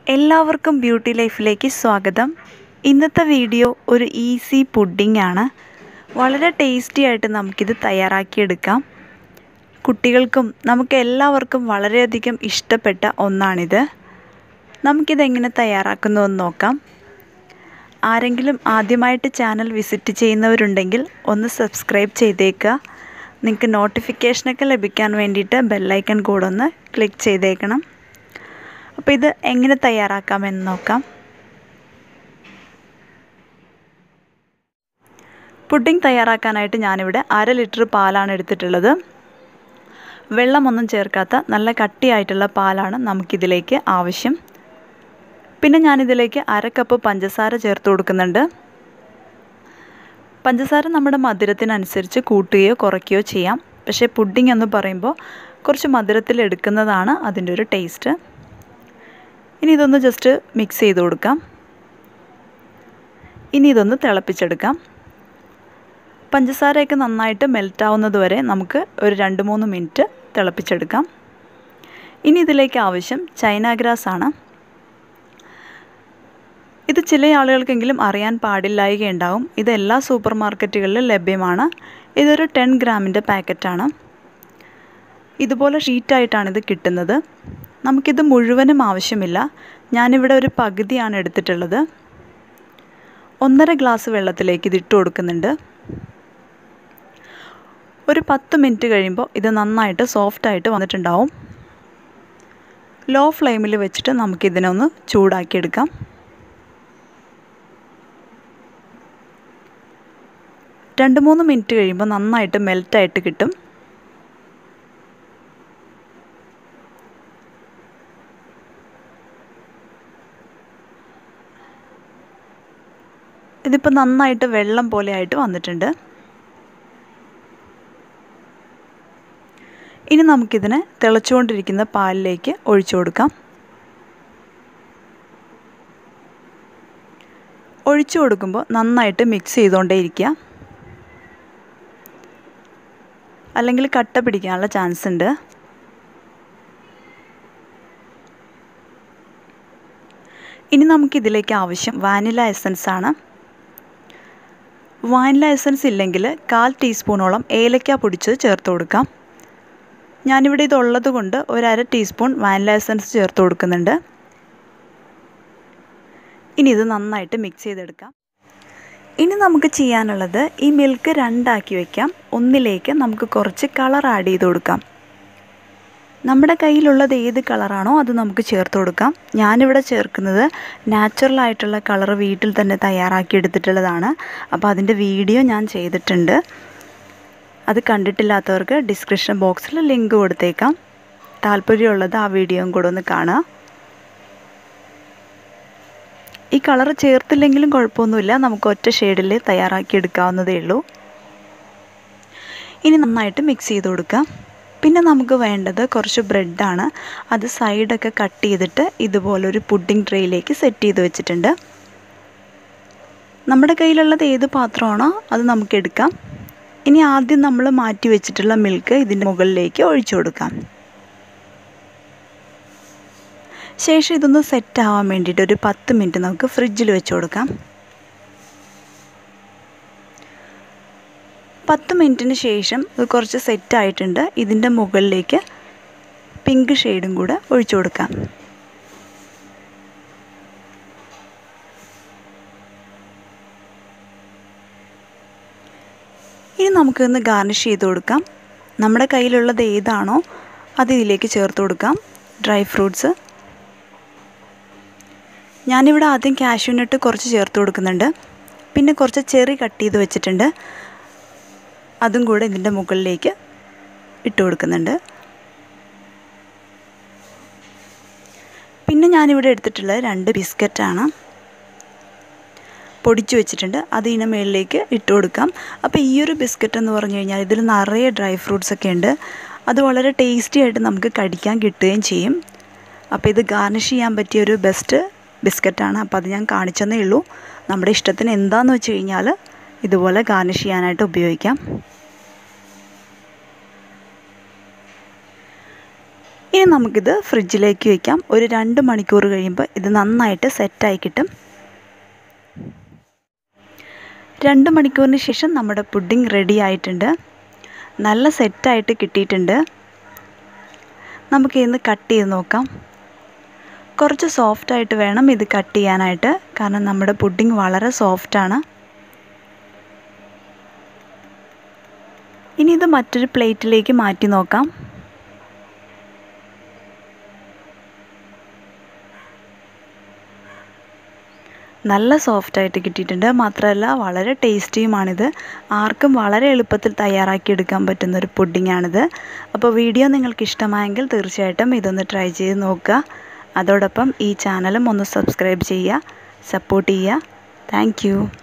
എല്ലാവർക്കും ബ്യൂട്ടി ലൈഫിലേക്ക് സ്വാഗതം ഇന്നത്തെ വീഡിയോ ഒരു ഈസി പുഡിംഗ് ആണ് വളരെ ടേസ്റ്റി ആയിട്ട് നമുക്കിത് തയ്യാറാക്കിയെടുക്കാം കുട്ടികൾക്കും നമുക്ക് എല്ലാവർക്കും വളരെയധികം ഇഷ്ടപ്പെട്ട ഒന്നാണിത് നമുക്കിതെങ്ങനെ തയ്യാറാക്കുന്നുവെന്ന് നോക്കാം ആരെങ്കിലും ആദ്യമായിട്ട് ചാനൽ വിസിറ്റ് ചെയ്യുന്നവരുണ്ടെങ്കിൽ ഒന്ന് സബ്സ്ക്രൈബ് ചെയ്തേക്കുക നിങ്ങൾക്ക് നോട്ടിഫിക്കേഷനൊക്കെ ലഭിക്കാൻ വേണ്ടിയിട്ട് ബെല്ലൈക്കൺ കൂടെ ഒന്ന് ക്ലിക്ക് ചെയ്തേക്കണം അപ്പോൾ ഇത് എങ്ങനെ തയ്യാറാക്കാമെന്ന് നോക്കാം പുഡിംഗ് തയ്യാറാക്കാനായിട്ട് ഞാനിവിടെ അര ലിറ്റർ പാലാണ് എടുത്തിട്ടുള്ളത് വെള്ളമൊന്നും ചേർക്കാത്ത നല്ല കട്ടിയായിട്ടുള്ള പാലാണ് നമുക്കിതിലേക്ക് ആവശ്യം പിന്നെ ഞാനിതിലേക്ക് അര കപ്പ് പഞ്ചസാര ചേർത്ത് കൊടുക്കുന്നുണ്ട് പഞ്ചസാര നമ്മുടെ മധുരത്തിനനുസരിച്ച് കൂട്ടുകയോ കുറയ്ക്കുകയോ ചെയ്യാം പക്ഷേ പുഡിംഗ് എന്ന് പറയുമ്പോൾ കുറച്ച് മധുരത്തിൽ എടുക്കുന്നതാണ് അതിൻ്റെ ഒരു ടേസ്റ്റ് ഇനി ഇതൊന്ന് ജസ്റ്റ് മിക്സ് ചെയ്ത് കൊടുക്കാം ഇനി ഇതൊന്ന് തിളപ്പിച്ചെടുക്കാം പഞ്ചസാരയൊക്കെ നന്നായിട്ട് മെൽറ്റ് ആവുന്നത് വരെ നമുക്ക് ഒരു രണ്ട് മൂന്ന് മിനിറ്റ് തിളപ്പിച്ചെടുക്കാം ഇനി ഇതിലേക്ക് ആവശ്യം ചൈന ഗ്രാസ് ആണ് ഇത് ചില ആളുകൾക്കെങ്കിലും അറിയാൻ പാടില്ലായികയുണ്ടാവും ഇത് എല്ലാ സൂപ്പർ മാർക്കറ്റുകളിലും ലഭ്യമാണ് ഇതൊരു ടെൻ ഗ്രാമിൻ്റെ പാക്കറ്റാണ് ഇതുപോലെ ഷീറ്റായിട്ടാണ് ഇത് കിട്ടുന്നത് നമുക്കിത് മുഴുവനും ആവശ്യമില്ല ഞാനിവിടെ ഒരു പകുതിയാണ് എടുത്തിട്ടുള്ളത് ഒന്നര ഗ്ലാസ് വെള്ളത്തിലേക്ക് ഇത് ഇട്ട് കൊടുക്കുന്നുണ്ട് ഒരു പത്ത് മിനിറ്റ് കഴിയുമ്പോൾ ഇത് നന്നായിട്ട് സോഫ്റ്റായിട്ട് വന്നിട്ടുണ്ടാവും ലോ ഫ്ലെയിമിൽ വെച്ചിട്ട് നമുക്കിതിനെ ഒന്ന് ചൂടാക്കിയെടുക്കാം രണ്ട് മൂന്ന് മിനിറ്റ് കഴിയുമ്പോൾ നന്നായിട്ട് മെൽറ്റായിട്ട് കിട്ടും ഇതിപ്പോൾ നന്നായിട്ട് വെള്ളം പോലെ ആയിട്ട് വന്നിട്ടുണ്ട് ഇനി നമുക്കിതിനെ തിളച്ചുകൊണ്ടിരിക്കുന്ന പാലിലേക്ക് ഒഴിച്ചു കൊടുക്കാം ഒഴിച്ചു കൊടുക്കുമ്പോൾ നന്നായിട്ട് മിക്സ് ചെയ്തുകൊണ്ടേ ഇരിക്കുക അല്ലെങ്കിൽ കട്ട പിടിക്കാനുള്ള ചാൻസ് ഉണ്ട് ഇനി നമുക്കിതിലേക്ക് ആവശ്യം വാനില എസൻസ് ആണ് വാനില എസൻസ് ഇല്ലെങ്കിൽ കാൽ ടീസ്പൂണോളം ഏലക്ക പൊടിച്ചത് ചേർത്ത് കൊടുക്കാം ഞാനിവിടെ ഇതുള്ളത് കൊണ്ട് ഒരു അര ടീസ്പൂൺ വാനില എസൻസ് ചേർത്ത് കൊടുക്കുന്നുണ്ട് ഇനി ഇത് നന്നായിട്ട് മിക്സ് ചെയ്തെടുക്കാം ഇനി നമുക്ക് ചെയ്യാനുള്ളത് ഈ മിൽക്ക് രണ്ടാക്കി വയ്ക്കാം ഒന്നിലേക്ക് നമുക്ക് കുറച്ച് കളർ ആഡ് ചെയ്ത് കൊടുക്കാം നമ്മുടെ കയ്യിലുള്ളത് ഏത് കളറാണോ അത് നമുക്ക് ചേർത്ത് കൊടുക്കാം ഞാനിവിടെ ചേർക്കുന്നത് നാച്ചുറൽ ആയിട്ടുള്ള കളർ വീട്ടിൽ തന്നെ തയ്യാറാക്കി എടുത്തിട്ടുള്ളതാണ് അപ്പോൾ അതിൻ്റെ വീഡിയോ ഞാൻ ചെയ്തിട്ടുണ്ട് അത് കണ്ടിട്ടില്ലാത്തവർക്ക് ഡിസ്ക്രിപ്ഷൻ ബോക്സിൽ ലിങ്ക് കൊടുത്തേക്കാം താല്പര്യമുള്ളത് ആ വീഡിയോയും കൂടെ ഒന്ന് കാണുക ഈ കളർ ചേർത്തില്ലെങ്കിലും കുഴപ്പമൊന്നുമില്ല നമുക്ക് ഒറ്റ ഷെയ്ഡിൽ തയ്യാറാക്കി എടുക്കാവുന്നതേ ഉള്ളൂ ഇനി നന്നായിട്ട് മിക്സ് ചെയ്ത് കൊടുക്കാം പിന്നെ നമുക്ക് വേണ്ടത് കുറച്ച് ബ്രെഡാണ് അത് സൈഡൊക്കെ കട്ട് ചെയ്തിട്ട് ഇതുപോലൊരു പുഡിംഗ് ട്രേയിലേക്ക് സെറ്റ് ചെയ്ത് വെച്ചിട്ടുണ്ട് നമ്മുടെ കയ്യിലുള്ളത് ഏത് പാത്രമാണോ അത് നമുക്ക് എടുക്കാം ഇനി ആദ്യം നമ്മൾ മാറ്റി വെച്ചിട്ടുള്ള മിൽക്ക് ഇതിൻ്റെ മുകളിലേക്ക് ഒഴിച്ചു കൊടുക്കാം ശേഷം ഇതൊന്ന് സെറ്റ് ആവാൻ വേണ്ടിയിട്ട് ഒരു പത്ത് മിനിറ്റ് നമുക്ക് ഫ്രിഡ്ജിൽ വെച്ച് കൊടുക്കാം പത്ത് മിനിറ്റിന് ശേഷം ഇത് കുറച്ച് സെറ്റ് ആയിട്ടുണ്ട് ഇതിൻ്റെ മുകളിലേക്ക് പിങ്ക് ഷെയ്ഡും കൂടെ ഒഴിച്ചു കൊടുക്കാം ഇനി നമുക്കൊന്ന് ഗാർണിഷ് ചെയ്ത് കൊടുക്കാം നമ്മുടെ കയ്യിലുള്ളത് ഏതാണോ അത് ഇതിലേക്ക് ചേർത്ത് കൊടുക്കാം ഡ്രൈ ഫ്രൂട്ട്സ് ഞാനിവിടെ ആദ്യം കാഷ്യൂനട്ട് കുറച്ച് ചേർത്ത് കൊടുക്കുന്നുണ്ട് പിന്നെ കുറച്ച് ചെറി കട്ട് ചെയ്ത് വെച്ചിട്ടുണ്ട് അതും കൂടെ ഇതിൻ്റെ മുകളിലേക്ക് ഇട്ട് കൊടുക്കുന്നുണ്ട് പിന്നെ ഞാനിവിടെ എടുത്തിട്ടുള്ളത് രണ്ട് ബിസ്ക്കറ്റാണ് പൊടിച്ചു വെച്ചിട്ടുണ്ട് അത് ഇതിൻ്റെ മുകളിലേക്ക് ഇട്ട് കൊടുക്കാം അപ്പോൾ ഈ ഒരു ബിസ്ക്കറ്റ് എന്ന് പറഞ്ഞു കഴിഞ്ഞാൽ ഇതിൽ നിറയെ ഡ്രൈ ഫ്രൂട്ട്സ് ഒക്കെ ഉണ്ട് അത് വളരെ ടേസ്റ്റി ആയിട്ട് നമുക്ക് കടിക്കാൻ കിട്ടുകയും ചെയ്യും അപ്പോൾ ഇത് ഗാർണിഷ് ചെയ്യാൻ പറ്റിയ ഒരു ബെസ്റ്റ് ബിസ്ക്കറ്റാണ് അപ്പോൾ അത് ഞാൻ കാണിച്ചെന്നേ ഉള്ളൂ നമ്മുടെ ഇഷ്ടത്തിന് എന്താണെന്ന് വെച്ച് കഴിഞ്ഞാൽ ഇതുപോലെ ഗാർണിഷ് ചെയ്യാനായിട്ട് ഉപയോഗിക്കാം ഇനി നമുക്കിത് ഫ്രിഡ്ജിലേക്ക് വയ്ക്കാം ഒരു രണ്ട് മണിക്കൂർ കഴിയുമ്പോൾ ഇത് നന്നായിട്ട് സെറ്റായി കിട്ടും രണ്ട് മണിക്കൂറിന് ശേഷം നമ്മുടെ പുഡിംഗ് റെഡി ആയിട്ടുണ്ട് നല്ല സെറ്റായിട്ട് കിട്ടിയിട്ടുണ്ട് നമുക്ക് ഇന്ന് കട്ട് ചെയ്ത് നോക്കാം കുറച്ച് സോഫ്റ്റായിട്ട് വേണം ഇത് കട്ട് ചെയ്യാനായിട്ട് കാരണം നമ്മുടെ പുഡിംഗ് വളരെ സോഫ്റ്റാണ് ഇനി ഇത് മറ്റൊരു പ്ലേറ്റിലേക്ക് മാറ്റി നോക്കാം നല്ല സോഫ്റ്റായിട്ട് കിട്ടിയിട്ടുണ്ട് മാത്രമല്ല വളരെ ടേസ്റ്റിയുമാണിത് ആർക്കും വളരെ എളുപ്പത്തിൽ തയ്യാറാക്കി എടുക്കാൻ പറ്റുന്ന ഒരു പുഡിങ്ങാണിത് അപ്പോൾ വീഡിയോ നിങ്ങൾക്ക് ഇഷ്ടമായെങ്കിൽ തീർച്ചയായിട്ടും ഇതൊന്ന് ട്രൈ ചെയ്ത് നോക്കുക അതോടൊപ്പം ഈ ചാനലും ഒന്ന് സബ്സ്ക്രൈബ് ചെയ്യുക സപ്പോർട്ട് ചെയ്യുക താങ്ക്